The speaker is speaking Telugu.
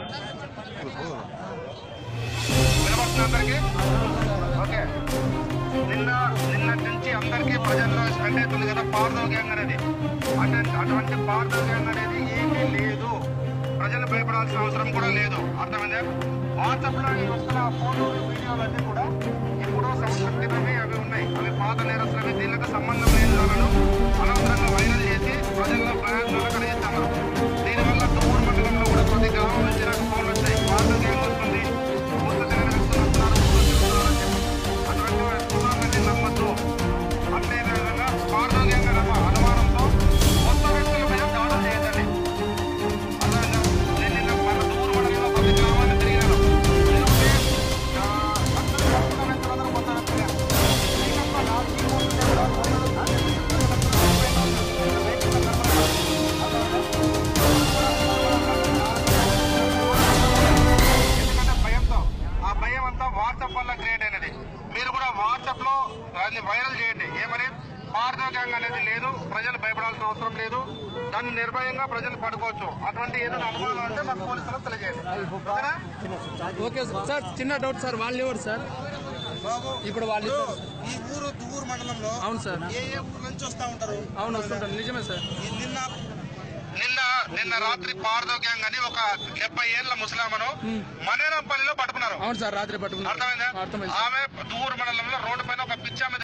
వినపడుతుంది అందరికీ ఓకే నిన్న నిన్నటి నుంచి అందరికీ ప్రజల్లో స్ప్రెడ్ అవుతుంది కదా పార్దో గ్యాంగ్ అనేది అంటే అటువంటి పార్దో గ్యాంగ్ అనేది ఏమీ లేదు ప్రజలు భయపడాల్సిన అవసరం కూడా లేదు అర్థమైందా వాట్సాప్ లో ఈ వస్తున్న ఫోటోలు వీడియోలు అన్నీ కూడా ఇప్పుడు సంస్కృతివి అవి ఉన్నాయి అవి పాత నేరస్తులవి దీనికి సంబంధం లేని వాళ్ళను అనవసరంగా వైరల్ చేసి ప్రజల్లో ప్రయోజనాలు కలిగిస్తున్నారు దీనివల్ల తుమ్మూరు మండలంలో కూడా ప్రతి గ్రామం నుంచి నాకు ఫోన్లు వచ్చాయి పార్దో గ్యాంగ్ వస్తుంది ఊర్లో తిరగడానికి వస్తున్నారు ఊర్లో తిరుగుతున్నారు అని చెప్పి. అటువంటి సున్నాన్ని నమ్మద్దు అదే విధంగా పార్దోగ్యంగా నమ్మ అనుమానంతో కొత్త వ్యక్తుల మీద దాడులు చేయదండి అర్థమైందా? నేను నిన్న మన దూరు మండలంలో ప్రతి గ్రామాన్ని తిరిగినాను తిరిగితే, ఆ, అందరూ కొత్త వ్యక్తులందరూ కొత్త వ్యక్తులే. శ్రీకాకుళం రాజకీయ ఓట్లు కూడా ఓట్లు ఎందుకంటే భయంతో ఆ భయం అంతా వాట్సాప్ వల్ల క్రియేట్ అయినది మీరు కూడా వాట్సాప్ లో దాన్ని వైరల్ చేయండి ఏమని పారదర్శకంగా అనేది లేదు ప్రజలు భయపడాల్సిన అవసరం లేదు దాన్ని నిర్భయంగా ప్రజలు పడుకోవచ్చు అటువంటి ఏదైనా అనుమానం అంటే మాకు పోలీసులకు తెలియజేయండి ఓకేనా? ఓకే సార్ సార్ చిన్న డౌట్ సార్ వాళ్ళు ఎవరు సార్ బాబు ఇప్పుడు వాళ్ళు ఇద్దరు. ఈ ఊరు దువ్వూరు మండలంలో అవును సార్ ఏ ఏ ఊరు నుంచి వస్తా ఉంటారు అవును వస్తుంటాను నిజమే సార్ ఈ నిన్న నిన్న నిన్న రాత్రి పారదో గ్యాంగ్ అని ఒక డెబ్బై ఏళ్ల ముస్లామను మనేరంపల్లిలో పట్టుకున్నారు అవును సార్ రాత్రి పట్టుకున్నారు అర్థమైందా అర్థమైంది ఆమె దూరు మండలంలో రోడ్డు పైన ఒక పిచ్చామె